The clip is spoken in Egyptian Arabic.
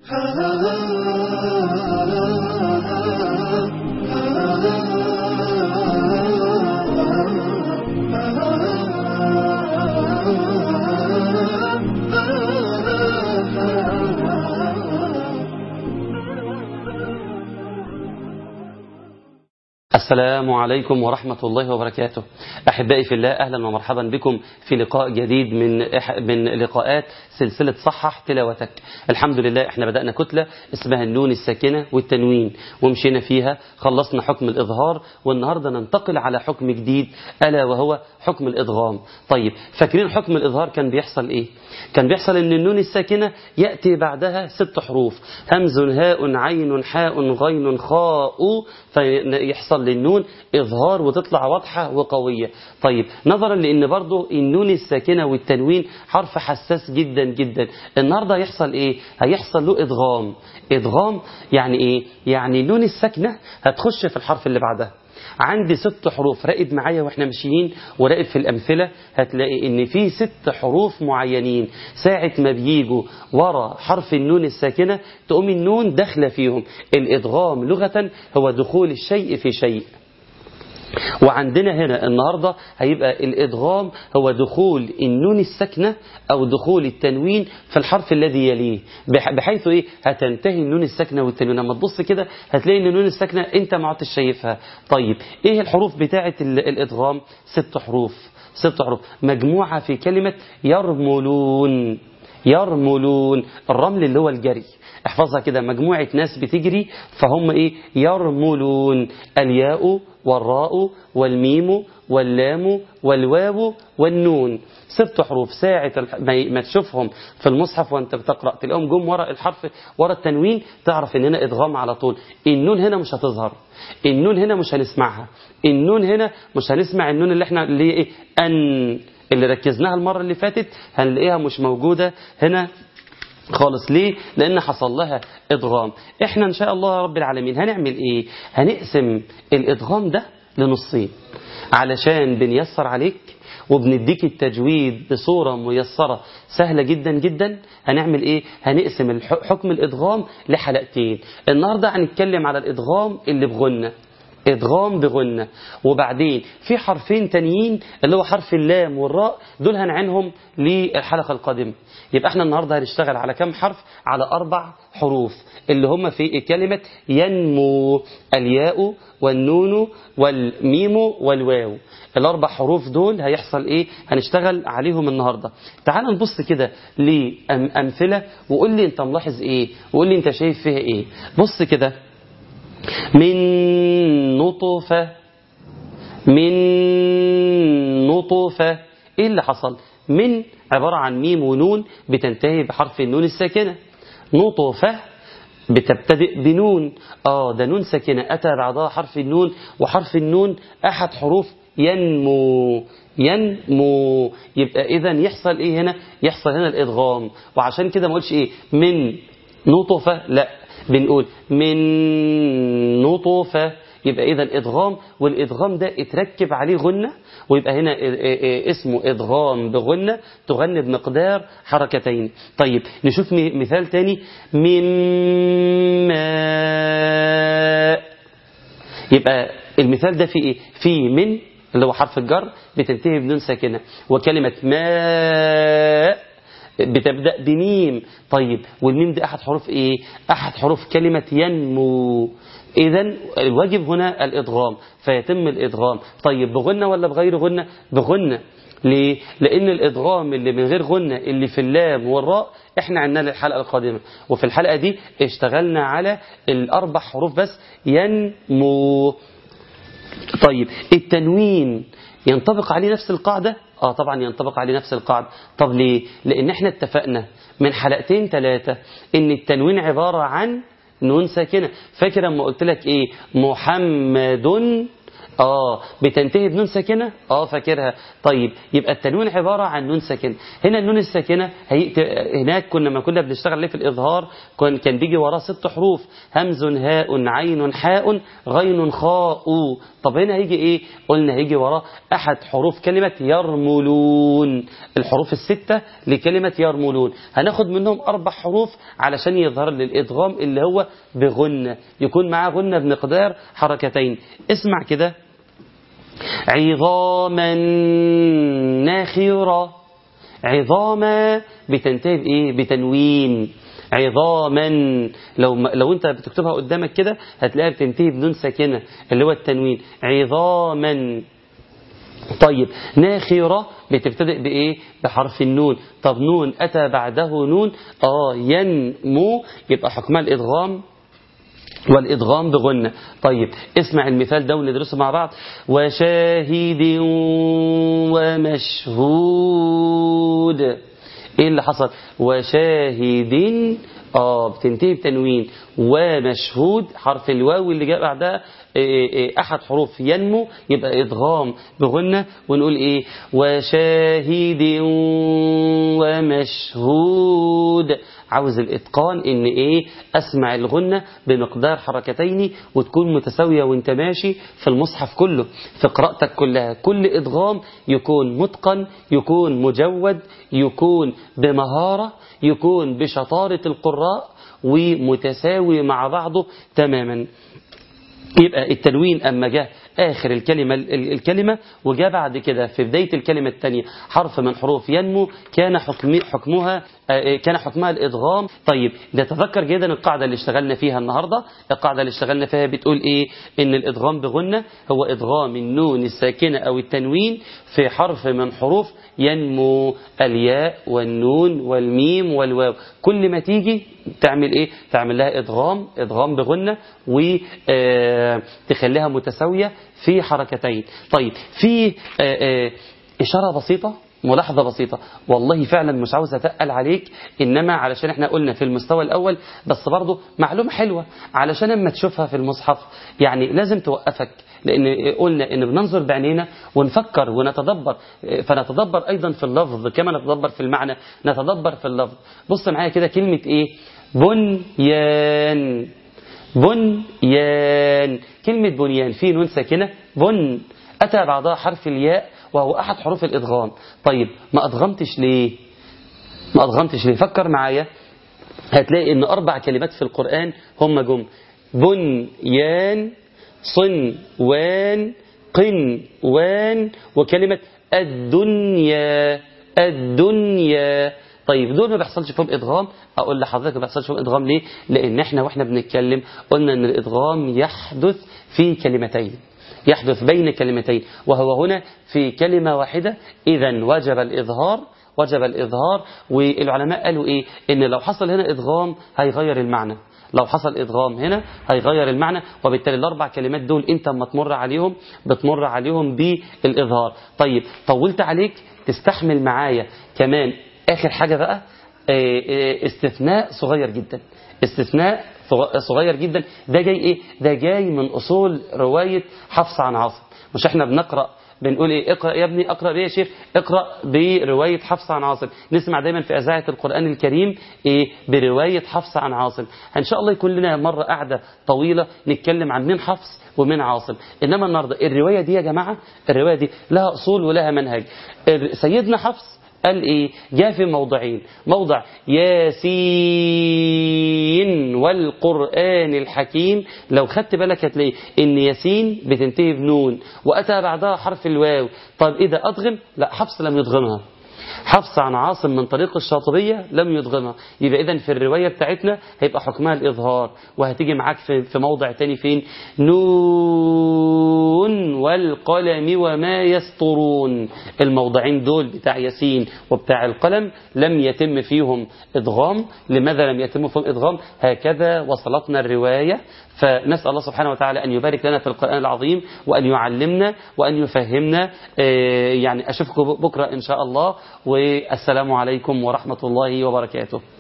السلام عليكم ورحمة الله وبركاته أحبائي في الله أهلا ومرحبا بكم في لقاء جديد من من لقاءات سلسلة صحح تلاوتك الحمد لله احنا بدأنا كتلة اسمها النون الساكنة والتنوين ومشينا فيها خلصنا حكم الإظهار والنهاردة ننتقل على حكم جديد ألا وهو حكم الإدغام طيب فاكرين حكم الإظهار كان بيحصل إيه كان بيحصل ان النون الساكنة يأتي بعدها ست حروف همز هاء عين حاء غين خاء فيحصل للنون إظهار وتطلع واضحة وقوية طيب نظرا لأن برضو النون الساكنة والتنوين حرف حساس جدا جدا النهاردة هيحصل إيه هيحصل له إدغام إدغام يعني إيه يعني النون الساكنة هتخش في الحرف اللي بعدها عندي ست حروف راقب معايا واحنا ماشيين وراقب في الأمثلة هتلاقي ان في ست حروف معينين ساعة ما بيجوا ورا حرف النون الساكنة تقوم النون داخله فيهم الإدغام لغة هو دخول الشيء في شيء وعندنا هنا النهاردة هيبقى الإدغام هو دخول النون الساكنة أو دخول التنوين في الحرف الذي يليه بحيث إيه هتنتهي النون الساكنة والتنوين لما تبص كده هتلاقي ان النون الساكنة أنت ما عدتش شايفها طيب إيه الحروف بتاعة الإدغام ست حروف ست حروف مجموعة في كلمة يرملون يرملون الرمل اللي هو الجري احفظها كده مجموعة ناس بتجري فهم ايه يرملون الياء والراء والميم واللام والواو والنون ست حروف ساعة ما تشوفهم في المصحف وانت بتقرأ تلاقيهم جم ورا الحرف ورا التنوين تعرف ان هنا ادغام على طول النون هنا مش هتظهر النون هنا مش هنسمعها النون هنا مش هنسمع النون اللي احنا اللي ايه ان اللي ركزناها المرة اللي فاتت هنلاقيها مش موجودة هنا خالص ليه لان حصل لها ادغام احنا ان شاء الله رب العالمين هنعمل ايه هنقسم الادغام ده لنصين علشان بنيسر عليك وبنديك التجويد بصورة ميسرة سهلة جدا جدا هنعمل ايه هنقسم حكم الادغام لحلقتين النهاردة هنتكلم على الادغام اللي بغنة ادغام بغنة وبعدين في حرفين تانيين اللي هو حرف اللام والراء دول هنعينهم للحلقة القادمة يبقى احنا النهاردة هنشتغل على كم حرف على أربع حروف اللي هم في كلمة ينمو الياء والنون والميم والواو الأربع حروف دول هيحصل إيه هنشتغل عليهم النهاردة تعال نبص كده لأمثلة وقول لي أنت ملاحظ إيه وقول لي أنت شايف فيها إيه بص كده من نطفة من نطفة ايه اللي حصل من عبارة عن ميم ونون بتنتهي بحرف النون الساكنة نطفة بتبتدئ بنون اه ده نون ساكنة أتى بعدها حرف النون وحرف النون أحد حروف ينمو ينمو يبقى إذا يحصل إيه هنا يحصل هنا الإدغام وعشان كده ما قلتش إيه من نطفة لا بنقول من نطفة يبقى إذا إدغام والإدغام ده اتركب عليه غنة ويبقى هنا اسمه إدغام بغنة تغني بمقدار حركتين طيب نشوف مثال تاني من ماء يبقى المثال ده فيه إيه فيه من اللي هو حرف الجر بتنتهي بنون ساكنة وكلمة ماء بتبدأ بميم طيب والميم دي أحد حروف إيه أحد حروف كلمة ينمو إذا الواجب هنا الإدغام فيتم الإدغام طيب بغنة ولا بغير غنة بغنة ليه؟ لأن الإدغام اللي من غير غنة اللي في اللام والراء احنا عندنا للحلقة القادمة وفي الحلقة دي اشتغلنا على الأربع حروف بس ينمو طيب التنوين ينطبق عليه نفس القاعدة اه طبعا ينطبق عليه نفس القاعدة طب ليه لان احنا اتفقنا من حلقتين ثلاثة ان التنوين عبارة عن نون ساكنة فاكر لما قلت لك ايه محمد اه بتنتهي بنون ساكنه اه فاكرها طيب يبقى التنوين عباره عن نون ساكنه هنا النون الساكنه هي... هناك كنا ما كنا بنشتغل عليه في الاظهار كان كان بيجي وراه ست حروف همز هاء عين حاء غين خاء طب هنا هيجي ايه قلنا هيجي وراه احد حروف كلمه يرملون الحروف السته لكلمه يرملون هناخد منهم اربع حروف علشان يظهر لي الادغام اللي هو بغنه يكون معاه غنه بمقدار حركتين اسمع كده عظاما ناخرة عظاما بتنتهي بإيه بتنوين عظاما لو لو انت بتكتبها قدامك كده هتلاقيها بتنتهي بدون ساكنه اللي هو التنوين عظاما طيب ناخرة بتبتدئ بإيه بحرف النون طب نون أتى بعده نون آه ينمو يبقى حكمها الإدغام والإدغام بغنة طيب اسمع المثال ده وندرسه مع بعض وشاهد ومشهود ايه اللي حصل وشاهد اه بتنتهي بتنوين ومشهود حرف الواو اللي جاء بعدها إيه إيه احد حروف ينمو يبقى ادغام بغنة ونقول ايه وشاهد ومشهود عاوز الاتقان ان ايه اسمع الغنة بمقدار حركتين وتكون متساوية وانت ماشي في المصحف كله في قراءتك كلها كل ادغام يكون متقن يكون مجود يكون بمهارة يكون بشطارة القراء ومتساوي مع بعضه تماما يبقى التنوين أما جاء آخر الكلمة الكلمة وجاء بعد كده في بداية الكلمة الثانية حرف من حروف ينمو كان حكم حكمها كان حكمها الإدغام طيب نتذكر جدا القاعدة اللي اشتغلنا فيها النهاردة القاعدة اللي اشتغلنا فيها بتقول إيه إن الإدغام بغنة هو إدغام النون الساكنة أو التنوين في حرف من حروف ينمو الياء والنون والميم والواو كل ما تيجي تعمل ايه تعمل لها ادغام ادغام بغنة وتخليها متساوية في حركتين طيب في اشارة بسيطة ملاحظة بسيطة والله فعلا مش عاوز أتقل عليك إنما علشان احنا قلنا في المستوى الأول بس برضه معلومة حلوة علشان اما تشوفها في المصحف يعني لازم توقفك لأن قلنا إن بننظر بعينينا ونفكر ونتدبر فنتدبر أيضا في اللفظ كما نتدبر في المعنى نتدبر في اللفظ بص معايا كده كلمة إيه بنيان بنيان كلمة بنيان في نون ساكنة بن أتى بعدها حرف الياء وهو أحد حروف الإدغام طيب ما أدغمتش ليه ما أدغمتش ليه فكر معايا هتلاقي إن أربع كلمات في القرآن هم جم بنيان صنوان قنوان وكلمة الدنيا الدنيا طيب دول ما بيحصلش فيهم ادغام اقول لحضرتك ما بيحصلش فيهم ادغام ليه لان احنا واحنا بنتكلم قلنا ان الادغام يحدث في كلمتين يحدث بين كلمتين وهو هنا في كلمة واحدة إذا وجب الإظهار وجب الإظهار والعلماء قالوا إيه إن لو حصل هنا إدغام هيغير المعنى لو حصل إدغام هنا هيغير المعنى وبالتالي الأربع كلمات دول أنت اما تمر عليهم بتمر عليهم بالإظهار طيب طولت عليك تستحمل معايا كمان آخر حاجة بقى استثناء صغير جدا استثناء صغير جدا ده جاي ايه ده جاي من اصول رواية حفص عن عاصم مش احنا بنقرأ بنقول ايه اقرأ يا ابني اقرأ ليه يا شيخ اقرأ برواية حفص عن عاصم نسمع دايما في اذاعة القرآن الكريم ايه برواية حفص عن عاصم ان شاء الله يكون لنا مرة قاعدة طويلة نتكلم عن من حفص ومن عاصم انما النهاردة الرواية دي يا جماعة الرواية دي لها اصول ولها منهج سيدنا حفص قال ايه جاء في موضعين موضع ياسين والقرآن الحكيم لو خدت بالك هتلاقي ان ياسين بتنتهي بنون واتى بعدها حرف الواو طب اذا ادغم لا حفص لم يدغمها حفص عن عاصم من طريق الشاطبية لم يدغمها يبقى إذا في الرواية بتاعتنا هيبقى حكمها الإظهار وهتيجي معاك في, في موضع تاني فين نون والقلم وما يسطرون الموضعين دول بتاع ياسين وبتاع القلم لم يتم فيهم إدغام لماذا لم يتم فيهم إدغام هكذا وصلتنا الرواية فنسأل الله سبحانه وتعالى أن يبارك لنا في القرآن العظيم وأن يعلمنا وأن يفهمنا يعني أشوفكم بكرة إن شاء الله والسلام عليكم ورحمة الله وبركاته